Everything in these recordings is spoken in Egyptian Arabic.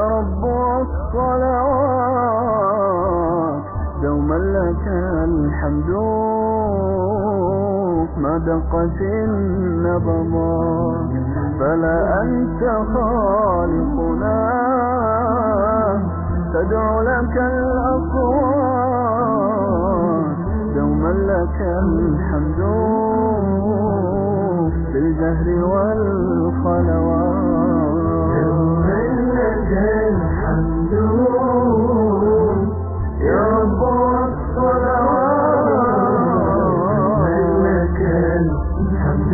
رب الصلوات دوما لك الحمد ما دقت النبضات فلا أنت خالقنا تدعو لك الأصوات دوما لك الحمد بالجهر والخلوات دوما لك الحمد يا رب الصلوات لك الحمد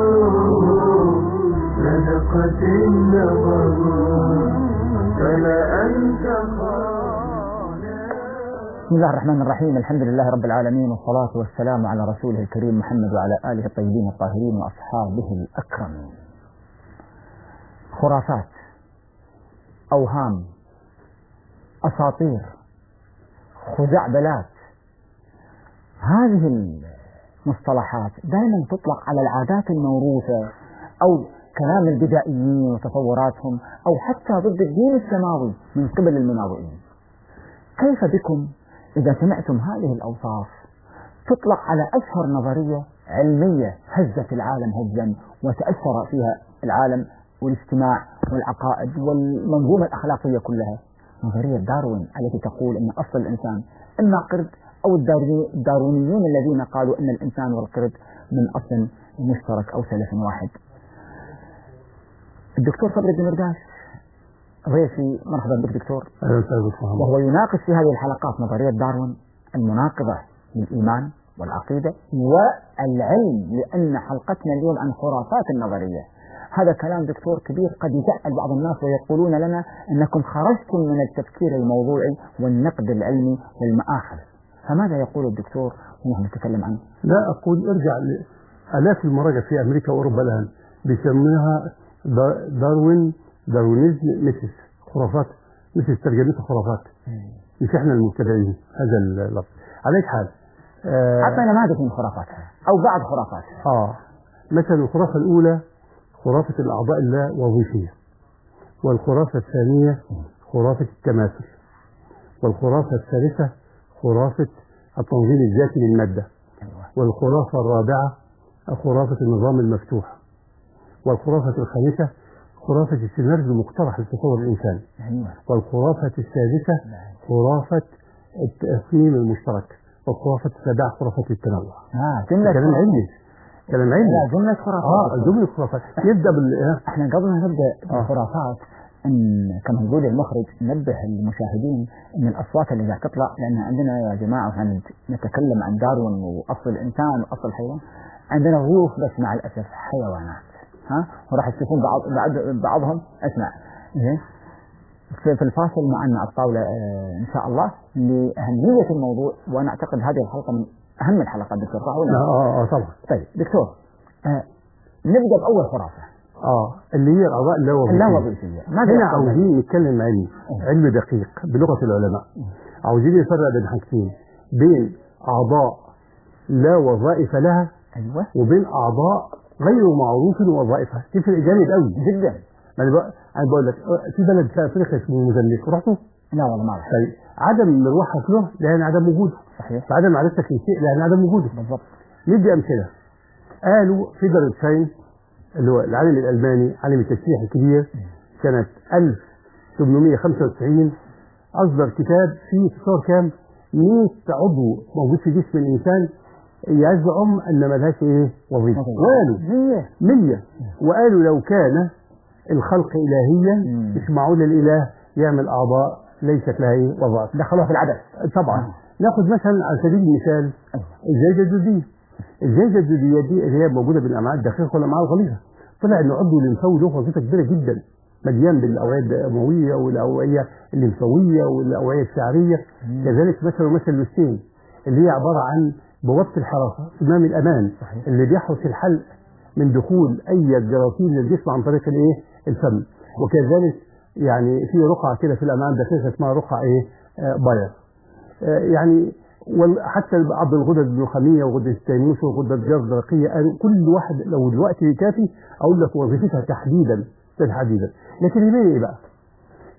لدقت النبضات فلا أنت بسم الله الرحمن الرحيم الحمد لله رب العالمين والصلاة والسلام على رسوله الكريم محمد وعلى آله الطيبين الطاهرين وأصحابه الأكرمين خرافات أوهام أساطير خزعبلات هذه المصطلحات دائما تطلق على العادات الموروثة أو كلام البدائيين وتصوراتهم أو حتى ضد الدين السماوي من قبل المناوئين كيف بكم إذا سمعتم هذه الأوصاف تطلق على أشهر نظرية علمية هزت العالم هزا وتأثر فيها العالم والاجتماع والعقائد والمنظومة الأخلاقية كلها نظرية داروين التي تقول أن أصل الإنسان إما قرد أو الداروينيون الذين قالوا أن الإنسان والقرد من أصل مشترك أو سلف واحد الدكتور صبري الدين مرداش ضيفي مرحبا بك دكتور وهو يناقش في هذه الحلقات نظرية داروين المناقضة للإيمان والعقيدة والعلم لأن حلقتنا اليوم عن خرافات النظرية هذا كلام دكتور كبير قد يزعل بعض الناس ويقولون لنا أنكم خرجتم من التفكير الموضوعي والنقد العلمي للمآخذ فماذا يقول الدكتور ونحن نتكلم عنه لا أقول ارجع آلاف المراجع في أمريكا وأوروبا الآن بيسموها داروين داروينيزم ميثس خرافات مثل ترجمتها خرافات مش احنا المبتدعين هذا اللفظ على اي حال آه حتى نماذج من خرافاتها او بعض خرافاتها اه مثلا الخرافه الاولى خرافه الاعضاء اللوظيفيه والخرافه الثانيه خرافه التماثل والخرافه الثالثه خرافه التنظيم الذاتي للماده والخرافه الرابعه خرافه النظام المفتوح والخرافه الخامسه خرافة السيناريو المقترح لتصور الإنسان والخرافة السادسة خرافة التصميم المشترك والخرافة السابعة خرافة التنوع آه جملة كلام علمي كلام علمي لا جملة خرافات اه جملة خرافات نبدأ بال احنا قبل ما نبدأ بالخرافات ان كما يقول المخرج نبه المشاهدين ان الاصوات اللي قاعد تطلع لان عندنا يا جماعه واحنا نتكلم عن داروين واصل الانسان واصل الحيوان عندنا ضيوف بس مع الاسف حيوانات ها وراح تشوفون بعض بعض بعضهم اسمع زين في الفاصل معنا على الطاولة إن شاء الله لأهمية الموضوع وأنا أعتقد هذه الحلقة من أهم الحلقات دكتور صح ولا؟ آه آه طبعا طيب دكتور آه نبدأ بأول خرافة اه اللي هي الأعضاء اللاوظيفية اللاوظيفية ماذا هنا عاوزين نتكلم علم علم دقيق بلغة العلماء عاوزين نفرق بين حاجتين بين أعضاء لا وظائف لها أيوة وبين أعضاء غير معروف وظائفها تفرق جامد قوي جدا انا بقى انا بقول لك في بلد في افريقيا اسمه موزمبيق رحتوا؟ لا والله ما رحت طيب عدم مروحك له لان عدم وجوده صحيح فعدم معرفتك للشيء لان عدم وجوده بالضبط ندي امثله قالوا فيدر شاين اللي هو العالم الالماني عالم التشريح الكبير سنه 1895 اصدر كتاب فيه تصور كام 100 عضو موجود في جسم الانسان يزعم ان ملهاش ايه وظيفه وقالوا مية مية وقالوا لو كان الخلق الهيا مش معقول الاله يعمل اعضاء ليست لها ايه وظائف دخلوها في العدد طبعا ناخد مثلا على سبيل المثال الزيجه الجلديه الزيجه الجلديه دي اللي هي موجوده بالامعاء الدقيقه والامعاء الغليظه طلع ان عضو الليمفاوي له وظيفه كبيره جدا مليان بالاوعيه الدمويه والاوعيه الليمفاويه والاوعيه الشعريه كذلك مثلا مثل اللوستين اللي هي عباره عن بوابه الحراسه امام الامان صحيح. اللي بيحرس الحلق من دخول اي جراثيم للجسم عن طريق الايه الفم وكذلك يعني في رقعه كده في الامعاء الدقيقه اسمها رقعه ايه آه باير آه يعني وحتى بعض الغدد النخاميه وغده التيموس وغده الجرد الدرقيه قالوا كل واحد لو الوقت كافي اقول لك وظيفتها تحديدا تحديدا لكن يبين ايه بقى؟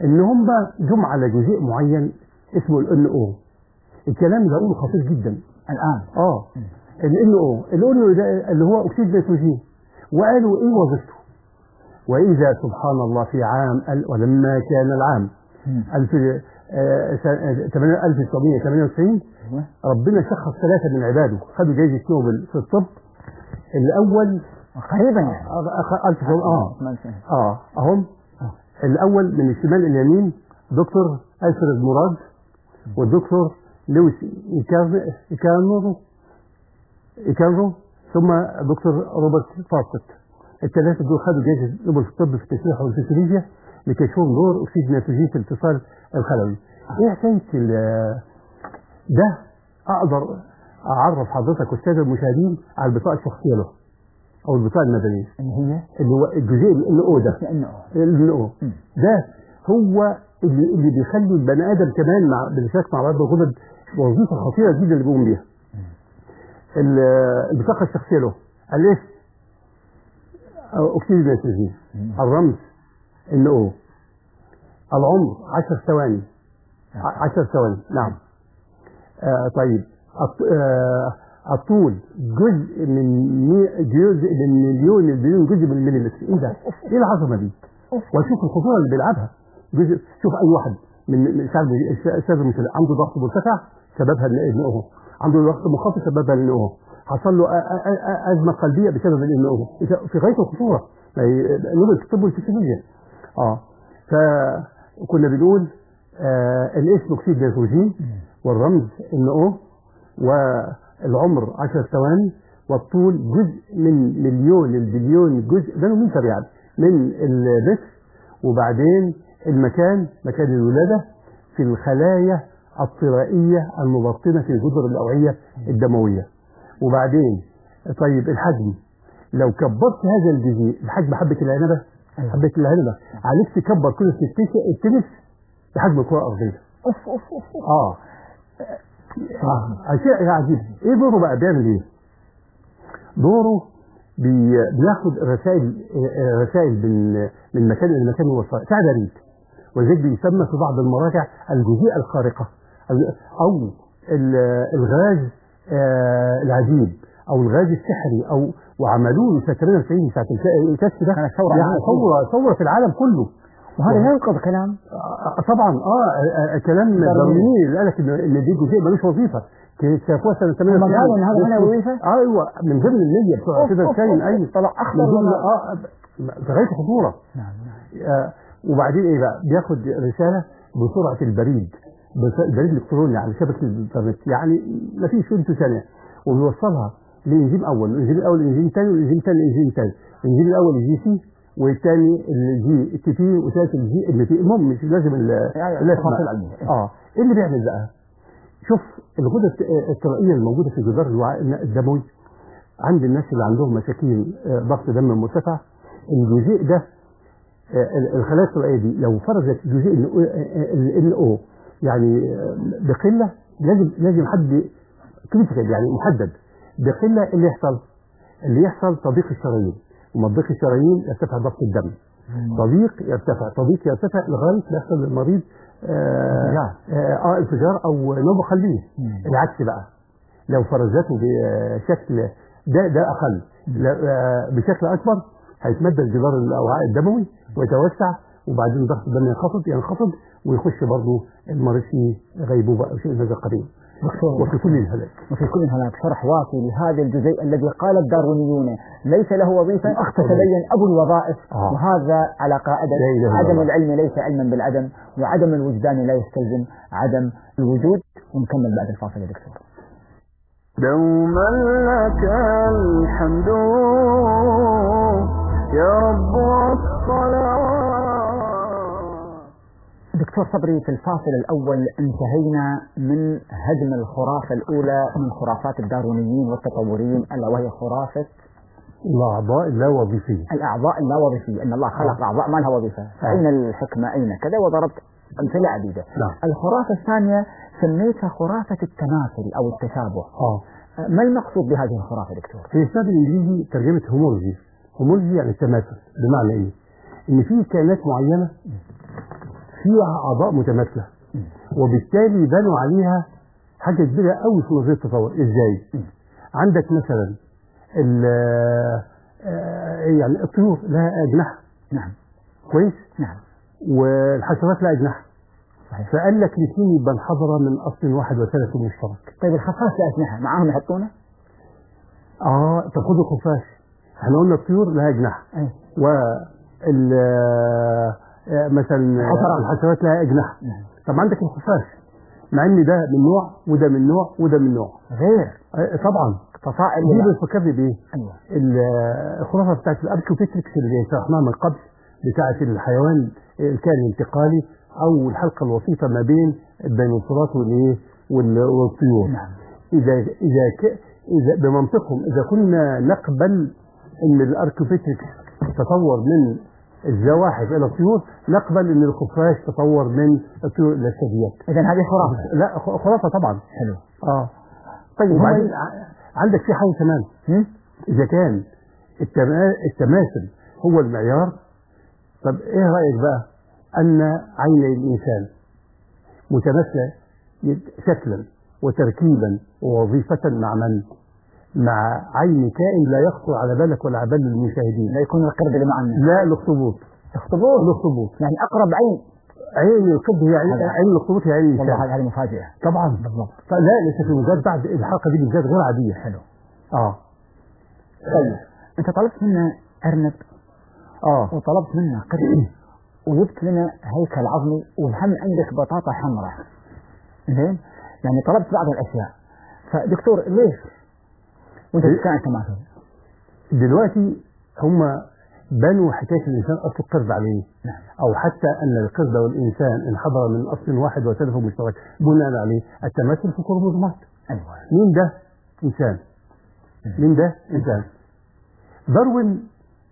ان هم جم على جزيء معين اسمه الان او الكلام ده اقوله خطير جدا الآن اه الان او الان او ده اللي هو اكسيد النيتروجين وقالوا ايه وظيفته واذا سبحان الله في عام ال- ولما كان العام مم. 1000 آه، سنة- 1998 أيوة. ربنا شخص ثلاثة من عباده خدوا جائزة نوبل في الطب الأول قريبا يعني أخ- أخ- ألف سنة- اه ثمان سنين. اه اهم الأول من الشمال اليمين دكتور ألفريد مراد والدكتور لويس إيكارن- إيكانرو إيكانرو ثم دكتور روبرت فاسكت الثلاثة دول خدوا جائزة نوبل في الطب في التشريح والفسيولوجيا لكشفهم دور أكسيد النيتروجين في الاتصال الخلوي. إيه حكاية ال- ده أقدر أعرف حضرتك والسادة المشاهدين على البطاقة الشخصية له أو البطاقة المدنية اللي هي اللي هو الجزء اللي هو ده لأنه اللي هو مم. ده هو اللي, اللي بيخلي البني ادم كمان مع بالذات مع بعض الغدد وظيفه خطيره جدا اللي بيقوم بيها. ال- البطاقه الشخصيه له الاسم أو اكسيد النيتروجين الرمز ان او العمر 10 ثواني 10 ثواني نعم آه طيب الط- آه الطول جزء من مي- جزء من مليون البليون جزء من المليمتر ايه ده؟ ايه العظمه دي؟ واشوف الخطوره اللي بيلعبها جزء شوف اي واحد من من الشعب الشعب المسلم عنده ضغط مرتفع سببها ان هو عنده ضغط منخفض سببها ان هو حصل له أ- أ- أ- ازمه قلبيه بسبب ان هو في غايه الخطوره ما هي- نوبل في الطب والفسيولوجيا اه فكنا بنقول آه الاسم اكسيد النيتروجين والرمز ان او والعمر 10 ثواني والطول جزء من مليون البليون جزء نانومتر يعني من البث وبعدين المكان مكان الولادة في الخلايا الطرائية المبطنة في جدر الأوعية الدموية وبعدين طيب الحجم لو كبرت هذا الجزيء بحجم حبة العنبة حبة العنبة عليك تكبر كل التنس التنس بحجم الكرة الأرضية اوف اوف اوف أوف. اه آه، شيء عجيب ايه دوره بقى بيعمل ايه دوره بي بياخد رسائل آه، رسائل من من مكان الى مكان يوصلها ساعة بريد وذلك بيسمى في بعض المراجع الجزيئة الخارقة ال- او ال- الغاز آه، العجيب او الغاز السحري او وعملوه في 93 ساعة الك- الكشف ده كانت ثورة يعني عظيمة. ثورة ثورة في العالم كله وهذا ينقض كلام آه، طبعا اه آه، آه، كلام داروين. داروين اللي قال لك ان إن دي جزيء ملوش وظيفه شافوها سنه 98 هم قالوا إن هذا ما له وظيفة؟ ايوه من ضمن النية بتوع أوف، كده أوف، كاين أوف. اي طلع أخضر من ضمن ولا- اه في غايه الخطوره نعم نعم آه، وبعدين ايه بقى بياخد رساله بسرعه البريد بس- البريد الالكتروني على شبكه الانترنت يعني ما فيش فهمته ثانيه وبيوصلها لانزيم اول الانزيم الاول الانزيم الثاني والانزيم الثاني الانزيم الثاني الانزيم الاول الجي سي والثاني الجي تي بي والثالث الجي ام تي المهم مش لازم ال- يعني الاسماء. تفاصيل علمية. اه ايه اللي بيعمل بقى؟ شوف الغدة الت- الطرائية الموجودة في جدار الوعاء الدموي عند الناس اللي عندهم مشاكل آه، ضغط دم مرتفع الجزيء ده آه، ال- الخلايا الطرائية دي لو فرزت جزيء ال او يعني آه، بقلة لازم لازم حد كريتيكال يعني محدد بقلة اللي يحصل اللي يحصل تضيق الشرايين وما تضيق الشرايين يرتفع ضغط الدم تضيق يرتفع تضيق يرتفع لغايه ما يحصل للمريض آه انفجار. آه, اه انفجار او نوبه قلبيه مم. العكس بقى لو فرزته بشكل ده ده اقل لا- آه، بشكل اكبر هيتمدد جدار الاوعاء الدموي ويتوسع وبعدين ضغط الدم ينخفض ينخفض ويخش برضه المريض في غيبوبه او شيء من هذا القبيل دكتور وفي كل الهلاك وفي كل هناك شرح وافي لهذا الجزيء الذي قال الداروينيون ليس له وظيفة أخطر فتبين أبو الوظائف آه. وهذا على قاعدة لا إله إلا عدم الله. العلم ليس علما بالعدم وعدم الوجدان لا يستلزم عدم الوجود ونكمل بعد الفاصل يا دكتور دوما لك الحمد يا رب والصلاة دكتور صبري في الفاصل الأول انتهينا من هدم الخرافة الأولى من خرافات الداروينيين والتطوريين ألا وهي خرافة الاعضاء اللا وظيفيه الأعضاء اللاوظيفية أن الله خلق أعضاء ما لها وظيفة فأين الحكمة أين كذا وضربت أمثلة عديدة نعم. الخرافة الثانية سميتها خرافة التماثل أو التشابه اه ما المقصود بهذه الخرافة دكتور؟ في الكتاب الانجليزي ترجمه هومولوجي هومولوجي يعني التماثل بمعنى ايه؟ ان في كائنات معينه فيها اعضاء متماثله وبالتالي بنوا عليها حاجه كبيره قوي في نظريه التطور ازاي؟ عندك مثلا ال آه، يعني الطيور لها اجنحه نعم كويس نعم والحشرات لها اجنحه صحيح فقال لك الاثنين يبقى انحدر من اصل واحد وثالث مشترك طيب الخفاش لأجنحة معاهم يحطونه؟ اه طب خد الخفاش احنا قلنا الطيور لها اجنحه أي وال آه، مثلا الحشرات. الحشرات لها اجنحه نعم طب عندك الخفاش مع ان ده من نوع وده من نوع وده من نوع غير آه، طبعا فصائل دي ولا- بتفكرني بايه؟ أيوه ال- الخرافه بتاعت الاركيوبيتريكس اللي شرحناها من قبل بتاعت الحيوان الكائن الانتقالي او الحلقه الوسيطه ما بين الديناصورات والايه وال- والطيور نعم اذا اذا ك... اذا بمنطقهم اذا كنا نقبل ان الاركيوبيتريكس تطور من الزواحف الى الطيور نقبل ان الخفاش تطور من الطيور الى الثدييات إذا هذه خرافة لا خ- خرافه طبعا حلو اه طيب وبعدين هم- ع- عندك في حاجه كمان هم؟ اذا كان التما- التماثل هو المعيار طب ايه رايك بقى ان عيني الانسان متماثله شكلا وتركيبا ووظيفه مع من؟ مع عين كائن لا يخطر على بالك ولا على بال المشاهدين لا يكون القرد اللي معنا لا الاخطبوط اخطبوط الاخطبوط يعني أقرب عين عين القرد هي عين هذا. عين الاخطبوط هي عين والله الانسان هذه هذه مفاجأة طبعا بالضبط لا لسه في مجال بعد الحلقه دي بالذات غير عاديه حلو اه طيب أنت طلبت منا أرنب اه وطلبت منا قرد وجبت لنا هيكل عظمي وهم عندك بطاطا حمراء زين يعني طلبت بعض الأشياء فدكتور ليش وانت إيه؟ تتكلم تماثل دلوقتي هم بنوا حكايه الانسان اصل القرد عليه نعم. او حتى ان القرد والانسان انحدر من اصل واحد وثالث مشترك بناء عليه التماثل في الكروموزومات أيوه مين ده؟ انسان مين ده؟ انسان داروين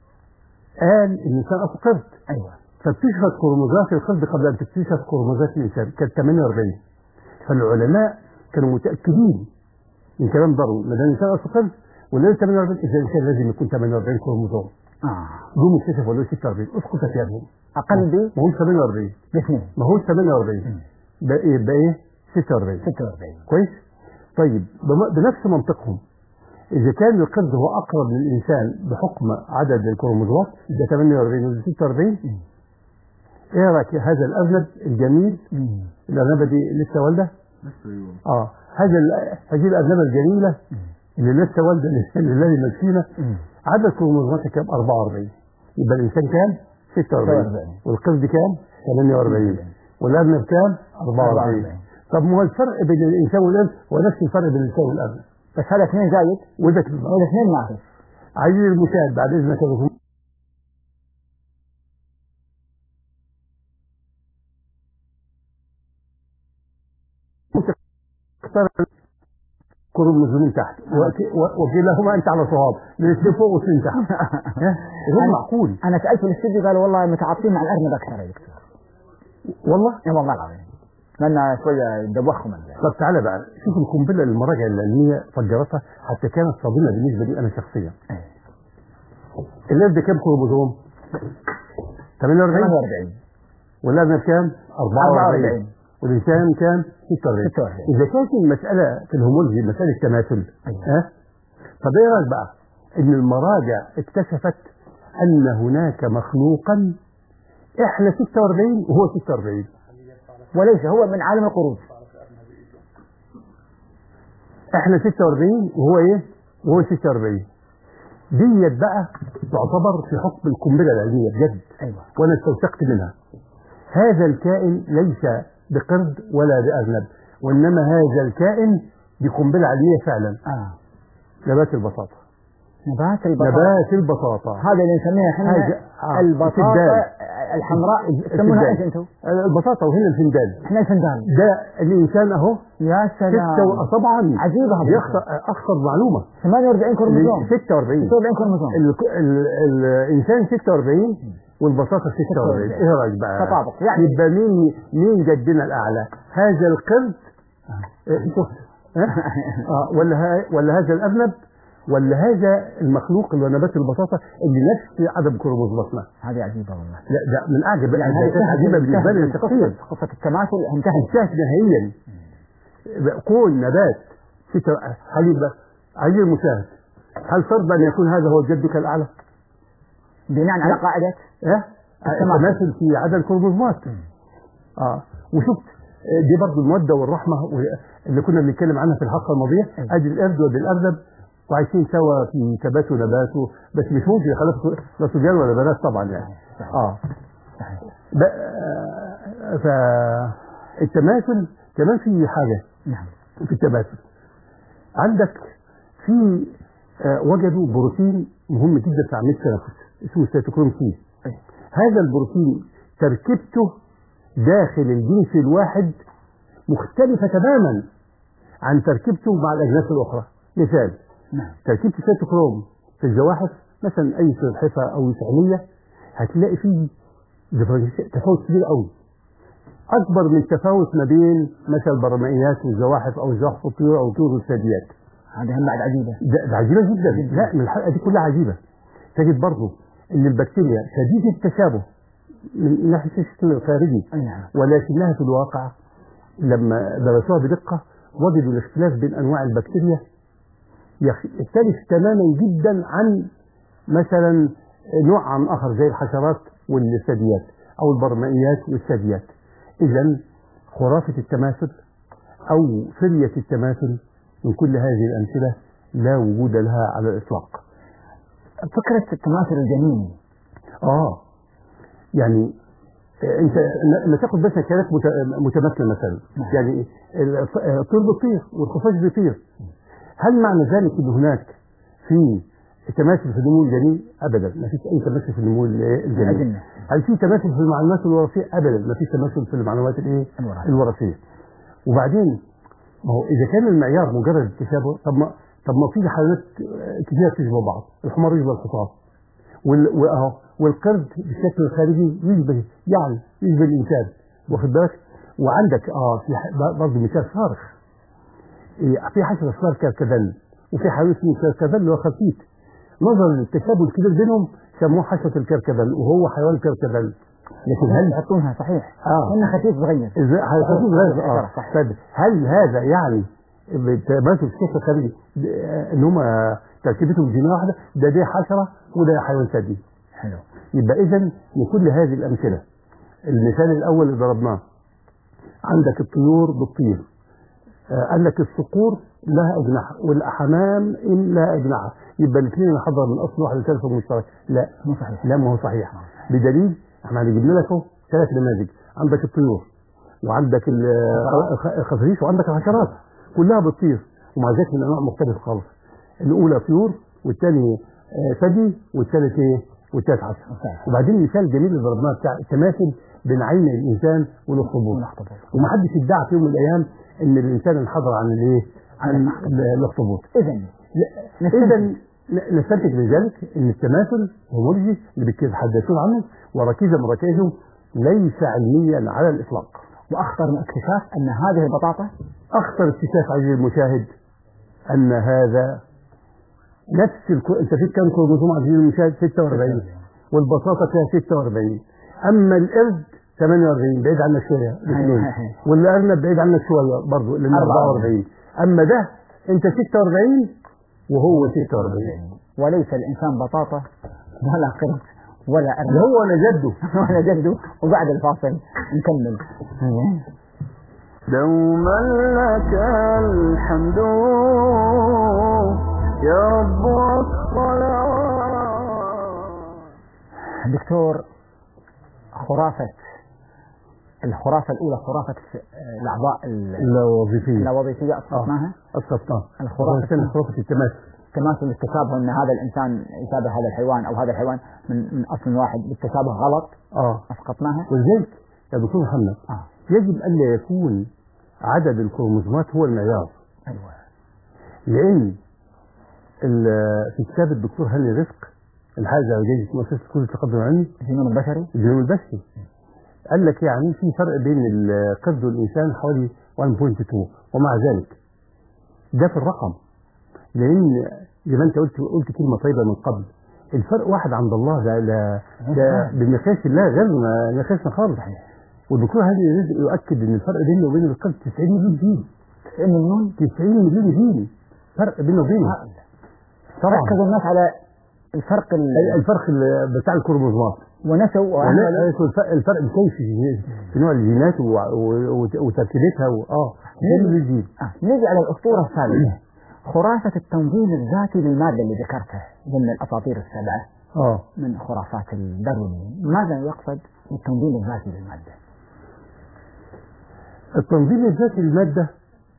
قال الانسان اصل قرد أيوه فاكتشفت كروموزومات القرد قبل ان تكتشف كروموزومات الانسان كانت 48 فالعلماء كانوا متاكدين من كلام داروين ما دام الانسان اصل قرد ولازم 48 اذا الانسان لازم يكون 48 كروموزوم آه جم اكتشفوا ولا 46 اسقط فيهم أقل ب ما هو 48 باثنين ما هو 48 بقى ايه بقى ايه 46 46 كويس طيب بم- بنفس منطقهم اذا كان القرد هو اقرب للانسان بحكم عدد الكروموزومات ده 48 وده 46 ايه رايك هذا الارنب الجميل مم. الارنبه دي لسه والده اه هذا ال- هذه الارنبه الجميله اللي لسه والده اللي الذي ماشينا مم. عدد كروموزوماتها كام 44 يبقى الانسان كام 46 46. والقرد كام 48 والارنب كام 44 44. طب ما هو الفرق بين الانسان والارنب هو نفس الفرق بين الانسان والارنب بس هذا اثنين زايد وده هذا اثنين ناقص عزيزي المشاهد بعد اذنك يا دكتور اختار كروموزومين تحت وك- و- وكلاهما انت على صواب الاثنين فوق والاثنين تحت ها؟ غير أنا- معقول انا سالت في الاستديو قالوا والله متعاطفين مع الارنب اكثر يا دكتور والله اي والله العظيم لان شويه دوخهم ال- طب تعالى بقى شوف القنبله اللي المراجع العلميه فجرتها حتى كانت صادمه بالنسبه لي انا شخصيا إيه. الناس ده كام كروموزوم؟ 48 48 والارنب كام؟ 44 44 والانسان كام؟ 46 46. اذا كانت المساله في الهومولوجي مساله تماثل أيوة. ها طب ايه رايك بقى؟ ان المراجع اكتشفت ان هناك مخلوقا احنا 46 وهو 46 وليس هو من عالم القرود احنا 46 وهو ايه؟ وهو 46 ديت بقى تعتبر في حكم القنبله العلميه بجد ايوه وانا استوثقت منها هذا الكائن ليس بقرد ولا بارنب وانما هذا الكائن بقنبله علميه فعلا اه نبات البطاطا نبات البطاطا نبات البطاطا هذا اللي نسميها احنا حاجة- آه، البطاطا الفندان. الحمراء الفندان. تسمونها ايش انتم؟ البطاطا وهنا الفندان احنا الفندان ده الانسان اهو يا ستة سلام و- طبعا عجيبة هذه دي اخطر اخطر معلومه 48 كروموزوم 46 46 كروموزوم ال- ال- الانسان 46 والبطاطا 46 ايه رايك بقى؟ تطابق. يعني- يبقى مين مين جدنا الاعلى؟ هذا القرد إيه، شوف ها؟ آه، ولا ها ولا هذا الارنب ولا هذا المخلوق اللي هو نبات البطاطا اللي نفس عدد كروموزوماتنا هذه عجيبة والله لا ده من اعجب يعني يعني هذه عجيبه بالنسبه لي شخصيا قصة, قصة التماثل انتهت انتهت نهائيا كون نبات في تر- هل يبقى عزيزي المشاهد هل فرض ان يكون هذا هو جدك الاعلى؟ بناء على قاعدة اه التماثل في عدد الكروموزومات اه وشفت آه، دي برضو الموده والرحمه و- اللي كنا بنتكلم عنها في الحلقه الماضيه ادي القرد وادي الارنب وعايشين سوا في تبات ونبات و- بس مش ممكن يخلفوا لا صبيان ولا بنات طبعا يعني اه ب- آه، فالتماثل كمان في حاجه نعم في التماثل عندك في آه، وجدوا بروتين مهم جدا في عمليه التنفس اسمه سيتوكروم سي أي. هذا البروتين تركيبته داخل الجنس الواحد مختلفه تماما عن تركيبته مع الاجناس الاخرى مثال نعم تركيبه السيتوكروم في الزواحف مثلا اي سلحفه او سحليه هتلاقي فيه differentiation- تفاوت كبير قوي اكبر من التفاوت ما بين مثلا البرمائيات والزواحف او زواحف الطيور او طيور الثدييات هذه هم بعد عجيبة ده, ده عجيبه جدا لا من الحلقه دي كلها عجيبه تجد برضه ان البكتيريا شديده التشابه من ناحيه الشكل الخارجي أي نعم ولكنها في الواقع لما درسوها بدقه وجدوا الاختلاف بين انواع البكتيريا يخ- يختلف تماما جدا عن مثلا نوع عن اخر زي الحشرات والثدييات او البرمائيات والثدييات اذا خرافه التماثل او فريه التماثل من كل هذه الامثله لا وجود لها على الاطلاق فكرة التماثل الجنيني اه يعني آه، انت لما تاخد بس كلمات مت- متماثله مثلا نعم. يعني الف- آه، الطير بيطير والخفاش بيطير هل معنى ذلك ان هناك في تماثل في النمو الجنين؟ ابدا ما فيش اي تماثل في النمو ال- الجنين الأجنة هل في تماثل في المعلومات الوراثيه؟ ابدا ما فيش تماثل في المعلومات الايه؟ الوراثية. الوراثيه وبعدين ما هو اذا كان المعيار مجرد التشابه طب ما طب ما في حيوانات كتير تشبه بعض الحمار يشبه الحصان وال وأهو والقرد بالشكل الخارجي يشبه يعني يشبه الانسان واخد بالك وعندك اه في ح- برضه مثال صارخ إيه، في حشره اسمها الكركدن وفي حيوان اسمه الكركدن اللي هو خفيف نظرا للتشابه الكبير بينهم سموه حشره الكركدن وهو حيوان كركدن لكن هل يحطونها صحيح اه إنه خفيف صغير ازاي هيحطوه غاز اه صح. طيب هل هذا يعني بالتماثل الشكل الخارجي آه، ان هم تركيبتهم جينيه واحده ده دي حشره وده حيوان ثدي حلو يبقى اذا من كل هذه الامثله المثال الاول اللي ضربناه عندك الطيور بتطير آه، قال لك الصقور لها اجنحه والاحمام إن لها اجنحه يبقى الاثنين انحدر من اصل واحد لثالث مشترك لا مو صحيح لا ما هو صحيح بدليل احنا هنجيب لك اهو ثلاث نماذج عندك الطيور وعندك ال- الخفافيش وعندك الحشرات كلها بتطير ومع ذلك من انواع مختلفه خالص الاولى طيور والثاني آه، ثدي والثالث ايه والثالث حشره وبعدين المثال الجميل اللي ضربناه بتاع التماثل بين عين الانسان والاخطبوط والاخطبوط. ومحدش ادعى في يوم من الايام ان الانسان انحدر عن الايه عن الاخطبوط إذا اذا نستنتج من ذلك ان التماثل هومولوجي اللي بيتحدثون عنه وركيزه من ركائزه ليس علميا على الاطلاق وأخطر من اكتشاف أن هذه البطاطا اخطر اكتشاف عزيزي المشاهد ان هذا نفس الكو... انت فيك كم كروموسوم عزيزي المشاهد 46 والبساطه فيها 46 اما القرد 48 بعيد عنك شويه الاثنين والارنب بعيد عنك شويه برضه لان 44 اما ده انت 46 وهو 46 وليس الإنسان بطاطا ولا قرد ولا أرنب اللي هو انا جده ولا جده وبعد الفاصل نكمل دوما لك الحمد يا رب والصلوات دكتور خرافة الخرافة الأولى خرافة الأعضاء ال- الوظيفيه اللاوظيفية أسقطناها الصفطان الخرافة. الثاني خرافه التماثل تماثل التشابه أن هذا الإنسان يشابه هذا الحيوان أو هذا الحيوان من, من أصل واحد بالتشابه غلط اه أسقطناها ولذلك يا دكتور محمد آه. يجب الا يكون عدد الكروموسومات هو المعيار أيوة لان ال- في كتاب الدكتور هاني رزق الحاجه على جائزه مؤسسه كل التقدم العلمي الجنون البشري الجنون البشري قال لك يعني في فرق بين القرد والانسان حوالي 1.2 ومع ذلك ده في الرقم لان زي ما انت قلت قلت كلمه طيبه من قبل الفرق واحد عند الله ده ده, ده بمقياس الله غير ما- مقياسنا خالص والدكتور هادي رزق يؤكد ان الفرق بيننا وبين القلب 90 مليون جين 90 مليون 90 مليون جين فرق بيننا وبينه طبعا ركزوا الناس على الفرق ال- الفرق ال- بتاع الكروموزومات ونسوا وعملوا ولا- الفرق- الفرق بكيف في- في نوع الجينات و- و- وت- وتركيبتها و- اه ده اللي بيجي آه. نيجي على الأسطورة الثالثة خرافة التنظيم الذاتي للمادة اللي ذكرتها ضمن الأساطير السبعة اه من خرافات الداروينيين ماذا يقصد بالتنظيم الذاتي للمادة؟ التنظيم الذاتي للمادة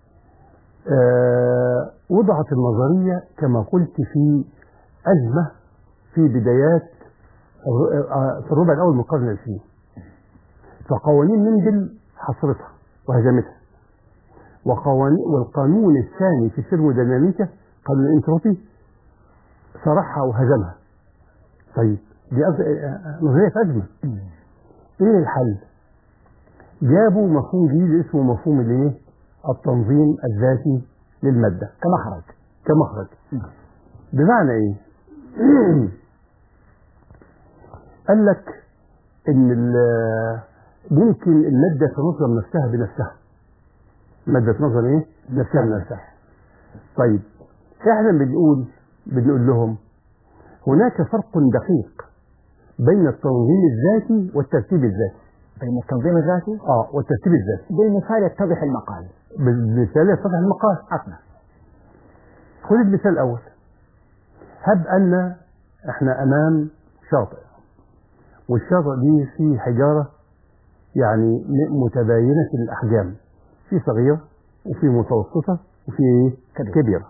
آه وضعت النظرية كما قلت في أزمة في بدايات الر- آه، في الربع الأول من القرن العشرين فقوانين مندل حصرتها وهزمتها وقوانين والقانون الثاني في الثيرموديناميكا قانون الانتروبي صرحها وهزمها طيب دي أز- آه، نظرية في أزمة ايه الحل؟ جابوا مفهوم جديد اسمه مفهوم الايه؟ التنظيم الذاتي للمادة كمخرج كمخرج بمعنى ايه؟ قال لك ان ال- ممكن المادة تنظم نفسها بنفسها المادة تنظم ايه؟ نفسها بنفسها طيب احنا بنقول بنقول لهم هناك فرق دقيق بين التنظيم الذاتي والترتيب الذاتي بين التنظيم الذاتي اه والترتيب الذاتي بالمثال يتضح المقال بالمثال يتضح المقال عطنا خذ المثال الأول هب أن إحنا أمام شاطئ والشاطئ دي فيه حجارة يعني م- متباينة الأحجام في صغيرة وفي متوسطة وفي إيه؟ كبيرة. كبيرة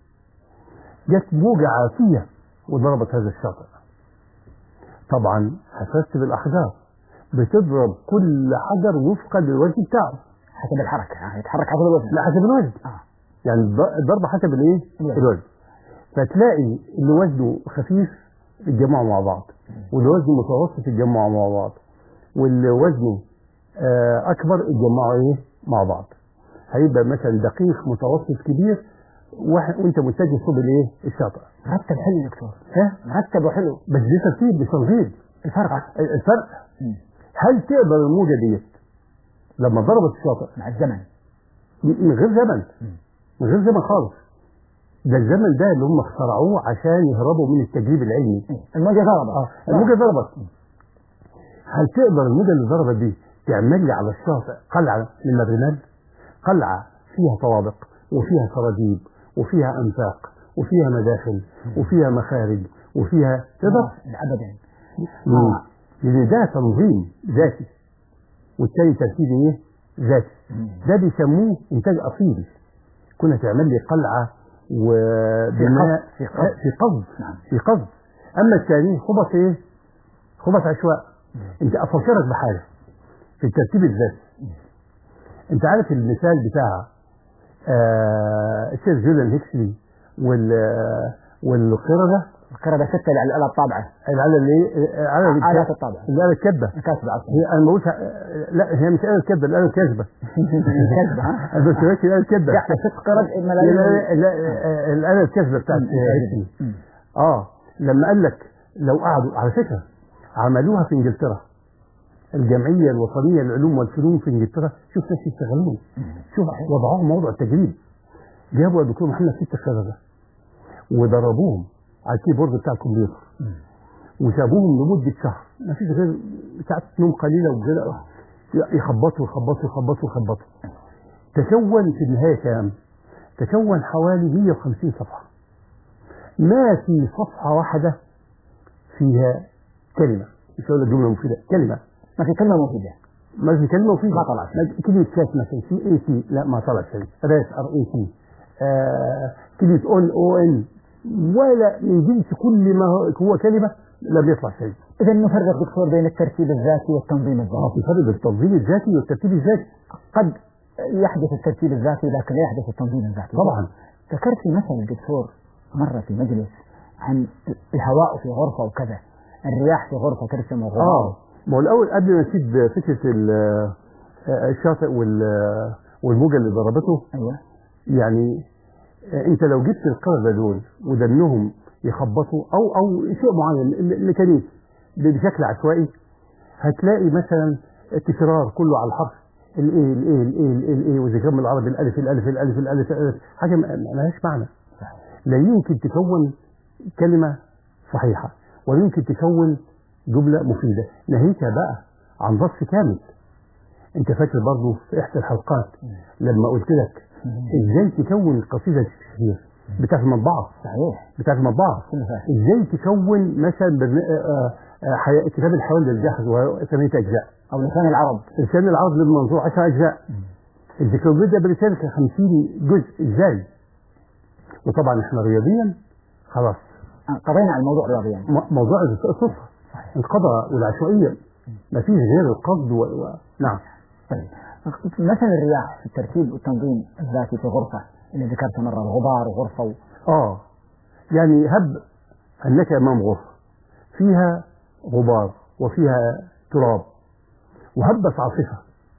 جت موجة عاتية وضربت هذا الشاطئ طبعا حسست بالأحجار بتضرب كل حجر وفقا للوزن بتاعه حسب الحركة آه، يتحرك حسب الوزن لا حسب الوزن آه. يعني الض- الضربة حسب الايه؟ الوزن. الوزن فتلاقي اللي وزنه خفيف يتجمعوا مع بعض واللي وزنه متوسط يتجمعوا مع بعض واللي وزنه آه، اكبر يتجمعوا ايه؟ مع بعض هيبقى مثلا دقيق متوسط كبير واحد وانت متجه صوب الايه؟ الشاطئ مرتب حلو يا دكتور ها؟ مرتب وحلو بس دي ترتيب مش تنظيم الفرق الفرق مم. هل تقدر الموجه ديت لما ضربت الشاطئ مع الزمن من غير زمن من غير زمن خالص ده الزمن ده اللي هم اخترعوه عشان يهربوا من التجريب العلمي الموجة ضربت اه الموجه ضربت هل تقدر الموجه اللي ضربت دي تعمل لي على الشاطئ قلعه من الرمال قلعه فيها طوابق وفيها سراديب وفيها انفاق وفيها مداخل وفيها مخارج وفيها تقدر لا ابدا مم. لان ده تنظيم ذاتي والتاني ترتيب ايه؟ ذاتي ده بيسموه انتاج اصيل كنا تعمل لي قلعه وبناء في قصد. في قصد نعم. في قصد اما الثاني خبط ايه؟ خبط عشواء انت افكرك بحاجه في الترتيب الذاتي انت عارف المثال بتاع آه السير جوليان هيكسلي وال والقرده القردة ستة اللي على الآلة الطابعة الآلة اللي الآلة آلة الك- الطابعة الآلة الكبة كاتبة أصلا هي انا بقولش لا هي مش آلة الكبة الآلة الكاذبة كاتبة ها انا بس دلوقتي الآلة الكبة يعني ست قرد لا ملايين لا لا الآلة الكاذبة بتاعت عيسي. مم. اه لما قال لك لو قعدوا على فكرة عملوها في انجلترا الجمعية الوطنية للعلوم والفنون في انجلترا شوف ناس يشتغلون شوف وضعوهم موضوع التجريب جابوا الدكتور محمد ست قردة وضربوهم على الكيبورد بتاع الكمبيوتر وسابوهم لمدة شهر ما فيش غير ساعات نوم قليلة وغير يخبطوا يخبطوا يخبطوا يخبطوا تكون في النهاية كام؟ تكون حوالي 150 صفحة ما في صفحة واحدة فيها كلمة مش هقول لك جملة مفيدة كلمة ما في كلمة مفيدة ما في كلمة مفيدة ما طلعت. ما- كلمة كاس مثلا سي اي سي لا ما طلعت شيء راس ار اي سي كلمة اون او ان ولا من جنس كل ما هو- هو كلمة لم يطلع شيء إذا نفرق دكتور بين الترتيب الذاتي والتنظيم الذاتي اه في فرق بين التنظيم الذاتي والترتيب الذاتي قد يحدث الترتيب الذاتي لكن لا يحدث التنظيم الذاتي طبعا ذكرت في مثل دكتور مرة في مجلس عن الهواء في غرفة وكذا الرياح في غرفة ترسم الغبار اه ما هو الاول قبل ما نسيب فكره ال- آه، الشاطئ وال- والموجه اللي ضربته ايوه يعني آه، انت لو جبت القردة دول ودنهم يخبطوا او او شيء معين م- ميكانيكي بشكل عشوائي هتلاقي مثلا التكرار كله على الحرف الايه الايه الايه الايه الايه واذا كان بالعربي الالف الالف الالف الالف, الألف حاجه ما ما لهاش معنى لا يمكن تكون كلمه صحيحه ولا يمكن تكون جمله مفيده ناهيك بقى عن نص كامل انت فاكر برضه في احدى الحلقات لما قلت لك ازاي تكون قصيده شكسبير بتاعت المطبعه صحيح بتاعت المطبعه كله فاهم ازاي تكون مثلا برن... آه، آه، حياة كتاب الحيوان للجاحظ وهو ثمانية اجزاء او لسان العرب لسان العرض للمنظور 10 اجزاء الانسيكلوبيديا بريتانيكا 50 جزء ازاي وطبعا احنا رياضيا خلاص آه، قضينا على الموضوع رياضيا م- موضوع الصفر انقضى والعشوائيه ما فيش غير القصد و... و... نعم طيب مثلا الرياح في الترتيب والتنظيم الذاتي في غرفة اللي ذكرت مرة الغبار وغرفة و... اه يعني هب انك امام غرفه فيها غبار وفيها تراب وهبت عاصفه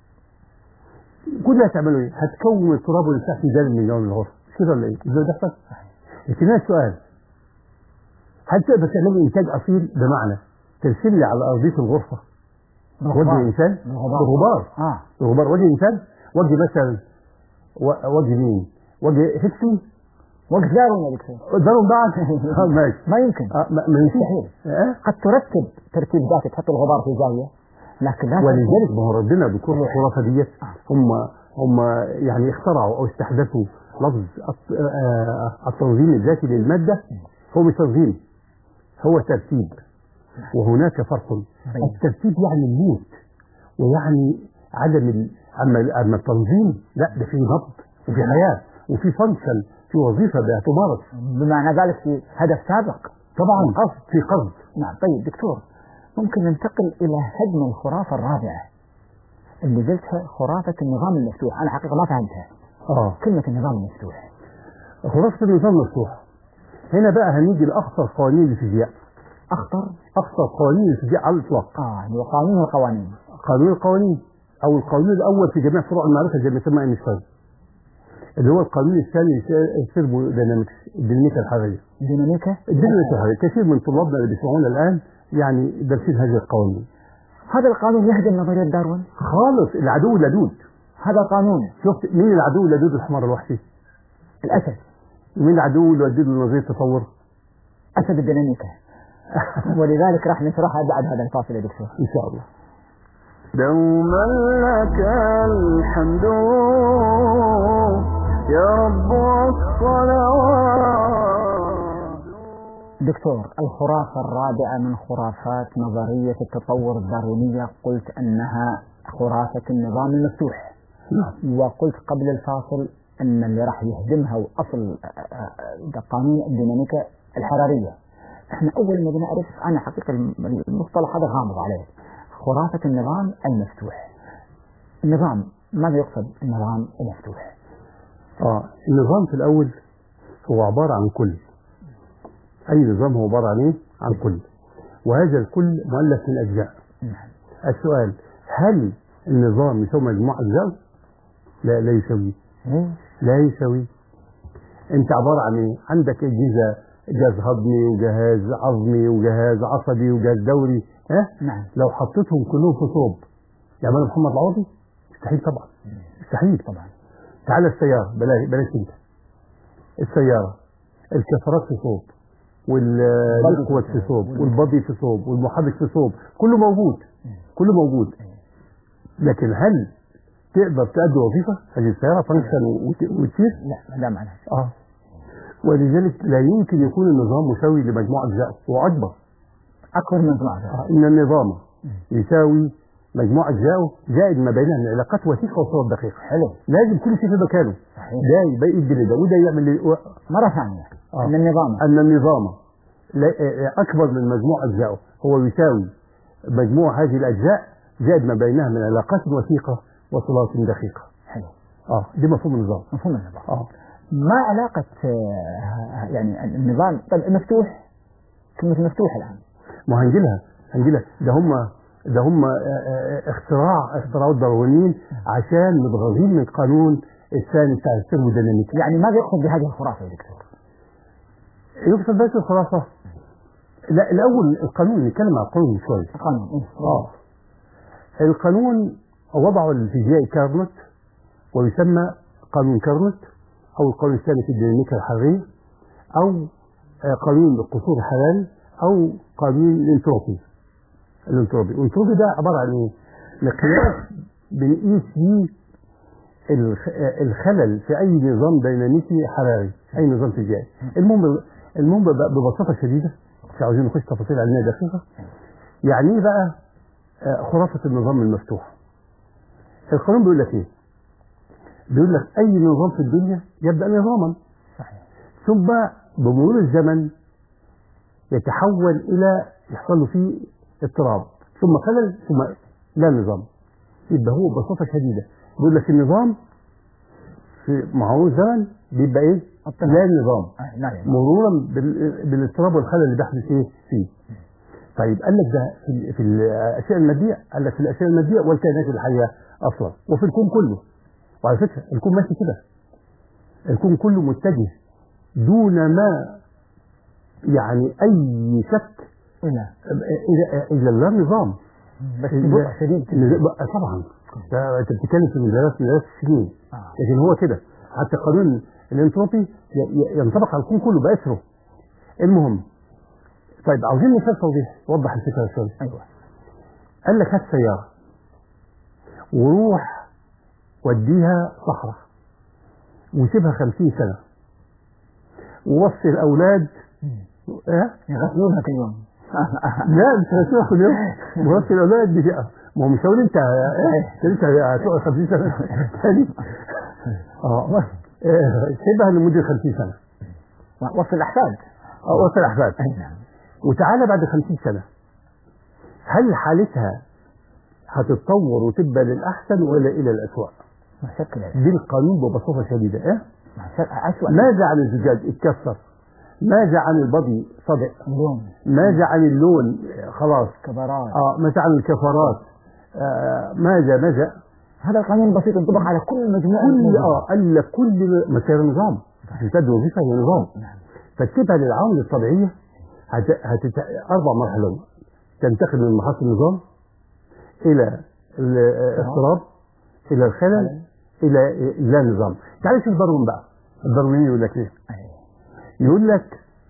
كلها تعملوا ايه؟ هتكون التراب والمساح في ذلك من يوم الغرفه مش كده ولا ايه؟ ازاي ده يحصل؟ لكن هنا السؤال هل تقدر تعمل انتاج اصيل بمعنى ترسم لي على ارضيه الغرفه وجه انسان بالغبار. بالغبار اه الغبار وجه انسان وجه مثلا و- وجه مين؟ وجه هكسي وقت دارهم يا دكتور قدامهم بعض آه، ماشي ما يمكن آه، ما ما ينفعش. مستحيل. آه، قد ترتب ترتيب ذاتي تحط الغبار في زاوية لكن لا ولذلك ما هو ربنا بكل الخرافه ديت هم هم يعني اخترعوا او استحدثوا لفظ الت- آه، التنظيم الذاتي للماده هو مش تنظيم هو ترتيب وهناك فرق بين. الترتيب يعني الموت ويعني عدم ال... اما اما التنظيم لا ده في نبض وفي حياه وفي فانكشن في وظيفه بتمارس بمعنى ذلك في هدف سابق طبعا قصد في قصد نعم طيب دكتور ممكن ننتقل إلى هدم الخرافة الرابعة اللي قلتها خرافة النظام المفتوح أنا حقيقة ما فهمتها اه كلمة النظام المفتوح خلاصه النظام مفتوح هنا بقى هنيجي لاخطر قوانين الفيزياء أخطر اخطر قوانين الفيزياء على الاطلاق آه اللي هو قانون القوانين قانون القوانين او القانون الاول في جميع فروع المعرفه زي ما يسمى اينشتاين اللي هو القانون الثاني الثيرمودينامكس الديناميكا الحراريه ديناميكا الديناميكا الحراريه كثير من طلابنا اللي بيسمعونا الان يعني دارسين هذه القوانين هذا القانون يهدم نظرية داروين خالص العدو اللدود هذا قانون شفت مين العدو اللدود الحمار الوحشي الأسد ومين العدو اللي ودده لنظريه التطور أسد الديناميكا ولذلك راح نشرحها بعد هذا الفاصل يا دكتور ان شاء الله دوما لك الحمد يا رب والصلوات دكتور الخرافة الرابعة من خرافات نظرية التطور الداروينية قلت أنها خرافة النظام المفتوح نعم وقلت قبل الفاصل أن اللي راح يهدمها وأصل آه، آه، ده قانون الديناميكا الحرارية احنا أول ما بنعرف أنا حقيقة الم- المصطلح هذا غامض عليه خرافة النظام المفتوح النظام ماذا يقصد النظام المفتوح اه النظام في الاول هو عباره عن كل اي نظام هو عباره عن ايه عن كل وهذا الكل مؤلف من اجزاء نعم. السؤال هل النظام يساوي مجموعه اجزاء لا لا يساوي ليش؟ لا يساوي انت عباره عن ايه عندك اجهزه جهاز هضمي وجهاز عظمي وجهاز عصبي وجهاز دوري ها نعم لو حطيتهم كلهم في صوب يعملوا محمد العوضي مستحيل طبعا مستحيل طبعا تعالى السيارة بلاش بلاش انت السيارة الكسرات في صوب والكوت في صوب والبادي في صوب والمحرك في صوب كله موجود كله موجود لكن هل تقدر تأدي وظيفة هذه السيارة فانكشن وت- وتسير؟ لا لا معنى اه ولذلك لا يمكن يكون النظام مساوي لمجموعة أجزاء هو أكبر أكبر من مجموعة آه، إن النظام يساوي مجموعة أجزائه زائد ما بينها من علاقات وثيقة وصور دقيقة حلو لازم كل شيء في مكانه صحيح ده يبقى يدي لده وده يعمل لي- و- مرة ثانية آه. أن النظام أن النظام لا- أكبر من مجموع أجزائه هو يساوي مجموع هذه الأجزاء زائد ما بينها من علاقات وثيقة وصلات دقيقة حلو اه دي مفهوم النظام مفهوم النظام اه ما علاقة آه، يعني النظام طيب المفتوح كلمة مفتوح الآن ما هنجيلها هنجيلها ده هم ده هم آه، آه، اختراع اختراعات الداروينيين عشان متغاظين من قانون الثاني بتاع الثيرموديناميك يعني ماذا يقصد بهذه الخرافة يا دكتور؟ يقصد بس الخلاصة لا الأول القانون نتكلم عن القانون شوية قانون إيه؟ اه القانون وضعه الفيزيائي كارنوت ويسمى قانون كارنوت او القانون الثاني في الديناميكا الحراريه او آه، قانون القصور الحراري او قانون الانتروبي الانتروبي الانتروبي ده عباره عن ايه؟ مقياس بنقيس بيه الخ- آه، الخلل في اي نظام ديناميكي حراري اي نظام فيزيائي المهم المهم بقى ببساطه شديده مش عاوزين نخش تفاصيل علميه دقيقه يعني ايه بقى آه، خرافه النظام المفتوح القانون بيقول لك ايه بيقول لك اي نظام في الدنيا يبدا نظاما صحيح ثم بمرور الزمن يتحول الى يحصل له فيه اضطراب ثم خلل ثم لا نظام يبقى هو ببساطه شديده بيقول لك النظام في معه زمن بيبقى ايه؟ اضطراب. لا نظام آه، لا يعني مرورا بال- بالاضطراب والخلل اللي بيحدث ايه فيه طيب قال لك ده في, ال- في الاشياء الماديه قال لك في الاشياء الماديه والكائنات الحيه اصلا وفي الكون كله وعلى فكره الكون ماشي كده الكون كله متجه دون ما يعني اي شك إلى الى الى اللا نظام بس إذا- ببطء شديد بقى طبعا ده انت بتتكلم في مليارات مليارات السنين آه. لكن هو كده حتى قانون الانتروبي ي- ي- ينطبق على الكون كله بأسره المهم طيب عاوزين مثال توضيح يوضح الفكره شويه أيوه قال لك هات سياره وروح وديها صحراء وسيبها خمسين سنه ووصي الاولاد ايه يغسلونها كل يوم لا مش هتروح كل يوم مرات الاولاد دي فئه ما هو مش هقول انت إيه؟ انت هتقعد 50 سنه تاني اه إيه، سيبها لمده 50 سنه وصل الأحفاد اه وصل احفاد وتعالى بعد 50 سنه هل حالتها هتتطور وتبقى للاحسن ولا الى الاسوء؟ ما شك ذلك دي القانون ببساطه شديده ايه؟ ما شك أسوأ ماذا عن الزجاج اتكسر؟ ماذا عن البضي صدق؟ اليوم ماذا عن اللون خلاص كبارات اه ماذا عن الكفرات آه ماذا ماذا هذا القانون البسيط ينطبق على كل مجموعة كل موجودة. اه قال لك كل مسار نظام تمتد وظيفه هي نظام نعم. فتسيبها للعوامل الطبيعيه هت... هتت... اربع مراحل تنتقل من مرحله النظام الى الاضطراب الى الخلل الى لا نظام تعال شوف داروين بقى الدارويني يقول لك ايه أيوه. يقول لك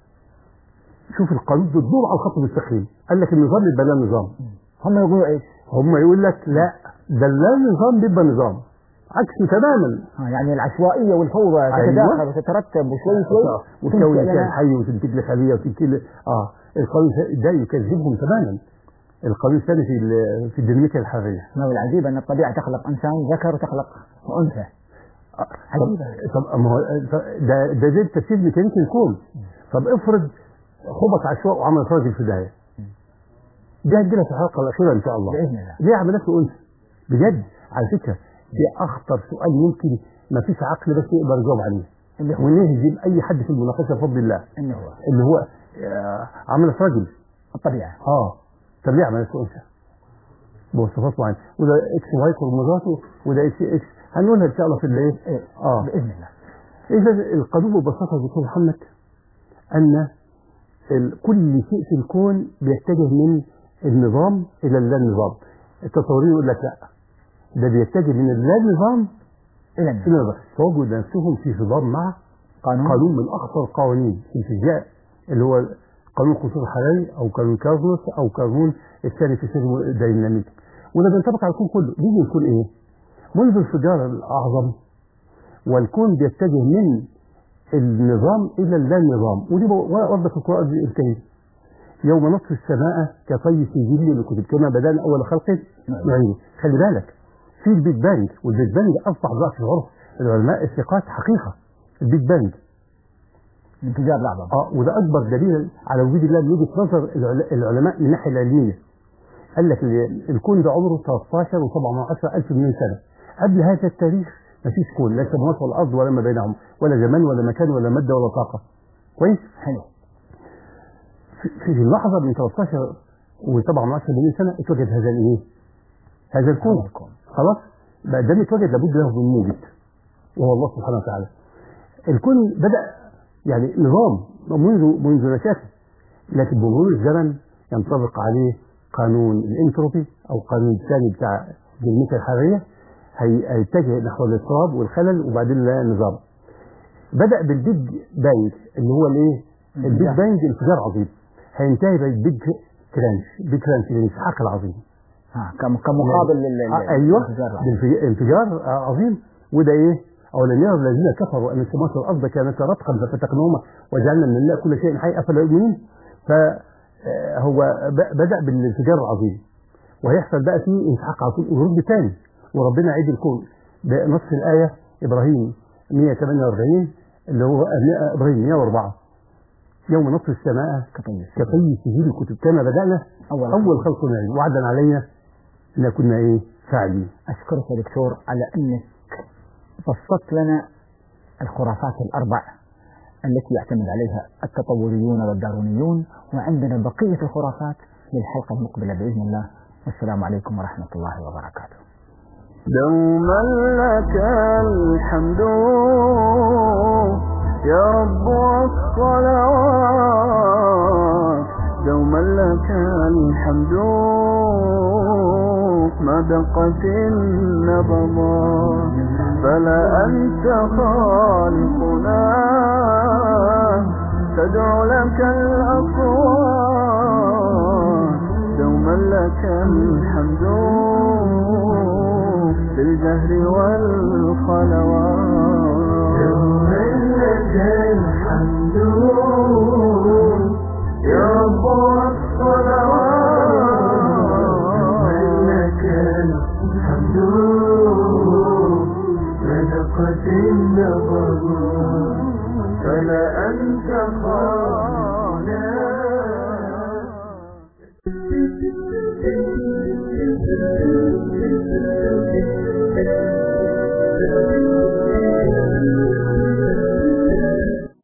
شوف القانون بتدور على الخط المستقيم قال لك النظام يبقى لا نظام هم يقولوا إيش؟ هم يقول لك لا ده لا نظام بيبقى نظام عكسه تماما آه يعني العشوائية والفوضى أيوة. تتداخل وتترتب وشوي شوي وتكون تنشئ كائن لنا- حي وتنتج لك خليه وتنتج لك- اه القانون ده يكذبهم تماما القانون الثاني في ال- في الديناميكا الحراريه ما هو العجيب أن الطبيعة تخلق إنسان ذكر وتخلق أنثى عجيبة طب ما هو ده ده زي تفسير ميكانيكي الكون طب افرض خبط عشواء وعمل راجل في داهيه دي هتجيلها في الحلقه الاخيره ان شاء الله بإذن الله ليه عملته انثى بجد على فكره دي اخطر سؤال يمكن ما فيش عقل بس يقدر يجاوب عليه اللي هو ونهزم اي حد في المناقشه بفضل الله اللي هو اللي هو آه، عملت رجل الطبيعة اه طب ليه عملت انثى؟ بوصفات معينه وده اكس واي كروموزاته وده اكس اكس هنقولها ان شاء الله في الايه؟ اه بإذن الله اذا القانون ببساطه يا دكتور محمد ان ال- كل شيء في الكون بيتجه من النظام الى اللا نظام التصورين يقول لك لا ده بيتجه من اللا نظام إلى الى النهاية النظام فوجدوا نفسهم في صدام مع قانون قانون من اخطر القوانين في الفيزياء اللي هو قانون الخصوص الحراري او قانون كارنوس او قانون الثاني في الديناميك وده بينطبق على الكون كله بيجي الكون ايه؟ منذ الانفجار الاعظم والكون بيتجه من النظام الى اللا نظام ودي ورد في القران الكريم يوم نصف السماء كطي سجل لكتب كما بدانا اول خلق نعيده خلي بالك في البيج بانج والبيج بانج اصبح دلوقتي في عرف العلماء الثقات حقيقه البيج بانج انفجار الأعظم اه وده اكبر دليل على وجود الله من وجهه نظر العل- العلماء من الناحيه العلميه قال لك ال- الكون ده عمره 13 و7 الف مليون سنه قبل هذا التاريخ ما فيش كون لا السماوات ولا الارض ولا ما بينهم ولا زمان ولا مكان ولا ماده ولا طاقه كويس حلو في في اللحظه من 13 و7 مليون سنه اتوجد هذا الايه؟ هذا الكون هذا الكون. خلاص بقى ده اتوجد لابد له من موجد وهو الله سبحانه وتعالى الكون بدأ يعني نظام منذ منذ نشأته لكن بمرور الزمن ينطبق عليه قانون الانتروبي او قانون الثاني بتاع الميكا الحراريه هي- هيتجه نحو الاضطراب والخلل وبعدين لا نظام بدا بالبيج بانج اللي هو الايه البيج انفجار. بانج انفجار عظيم هينتهي بالبيج كرانش بيج كرانش الانسحاق العظيم ها كم- كمقابل لل آه، ايوه للانفجار العظيم. بالانفج- انفجار آه، عظيم وده ايه اولم يرى الذين كفروا ان السماوات والارض كانتا رتقا ففتقناهما وجعلنا من الماء كل شيء حي افلا يؤمنون فهو بدا بالانفجار العظيم وهيحصل بقى فيه انسحاق على طول ورد تاني وربنا يعيد الكون بنص الايه ابراهيم 148 اللي هو آه، ابراهيم 104 يوم نصف السماء كطيب كطي سجيل الكتب كما بدانا أول اول خلق نعيد وعدا علينا ان كنا ايه فاعلين أشكرك يا دكتور على أنك بسطت لنا الخرافات الأربع التي يعتمد عليها التطوريون والدارونيون وعندنا بقية الخرافات للحلقة المقبلة بإذن الله والسلام عليكم ورحمة الله وبركاته دوما لك الحمد يا رب والصلوات دوما لك الحمد ما دقت النبضات فلا أنت خالقنا تدعو لك الأصوات دوما لك الحمد في الجهر والخلوات دوما لك الحمد يا رب والصلوات لك الحمد صدقت النبض فلا أنت خالق